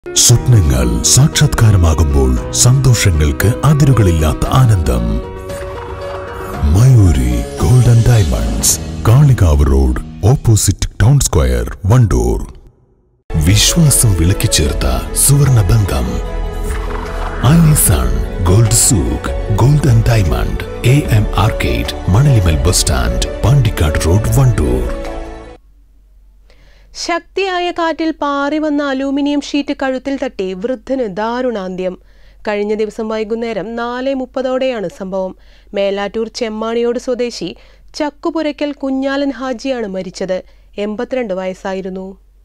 സ്വപ്നങ്ങൾ സാക്ഷാത്കാരമാകുമ്പോൾ സന്തോഷങ്ങൾക്ക് അതിരുകളില്ലാത്ത ആനന്ദം Mayuri golden diamonds Kalikavu road opposite town square Wandoor വിശ്വാസം വിളക്കിച്ചേർത്ത സുവർണ ബന്ധം Alison gold souk golden diamond A M arcade Manalimal bus stand Pandikkad road Wandoor ശക്തിയായ കാറ്റിൽ പാറി വന്ന അലൂമിനിയം ഷീറ്റ് കഴുത്തിൽ തട്ടി വൃദ്ധന് ദാരുണാന്ത്യം കഴിഞ്ഞ ദിവസം വൈകുന്നേരം നാല് മുപ്പതോടെയാണ് സംഭവം മേലാറ്റൂർ ചെമ്മാണിയോട് സ്വദേശി ചക്കുപുരയ്ക്കൽ കുഞ്ഞാലൻ ഹാജിയാണ് മരിച്ചത് എൺപത്തിരണ്ട് വയസ്സായിരുന്നു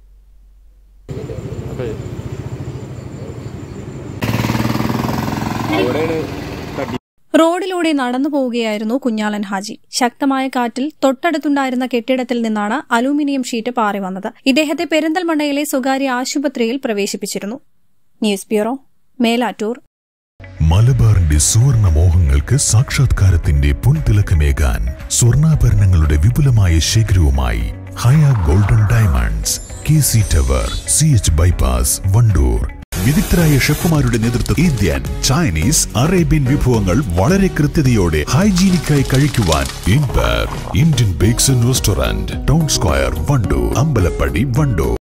റോഡിലൂടെ നടന്നു പോവുകയായിരുന്നു കുഞ്ഞാലൻ ഹാജി ശക്തമായ കാറ്റിൽ തൊട്ടടുത്തുണ്ടായിരുന്ന കെട്ടിടത്തിൽ നിന്നാണ് അലൂമിനിയം ഷീറ്റ് പാറി വന്നത് ഇദ്ദേഹത്തെ പെരിന്തൽമണ്ണയിലെ സ്വകാര്യ ആശുപത്രിയിൽ പ്രവേശിപ്പിച്ചിരുന്നു ന്യൂസ് ബ്യൂറോ മേലാറ്റൂർ മലബാറിന്റെ സുവർണ മോഹങ്ങൾക്ക് സാക്ഷാത്കാരത്തിന്റെ പൊൻതിളക്കമേകാൻ സ്വർണ്ണാഭരണങ്ങളുടെ വിപുലമായ ശേഖരവുമായി Haya golden diamonds K C tower C H bypass Wandoor വിദഗ്ധരായ ഷെഫുമാരുടെ നേതൃത്വം ഇന്ത്യൻ ചൈനീസ് അറേബ്യൻ വിഭവങ്ങൾ വളരെ കൃത്യതയോടെ ഹൈജീനിക്കായി കഴിക്കുവാൻ ഇൻപർ Indian bakes and restaurant town square Wandoor Ambalappadi Wandoor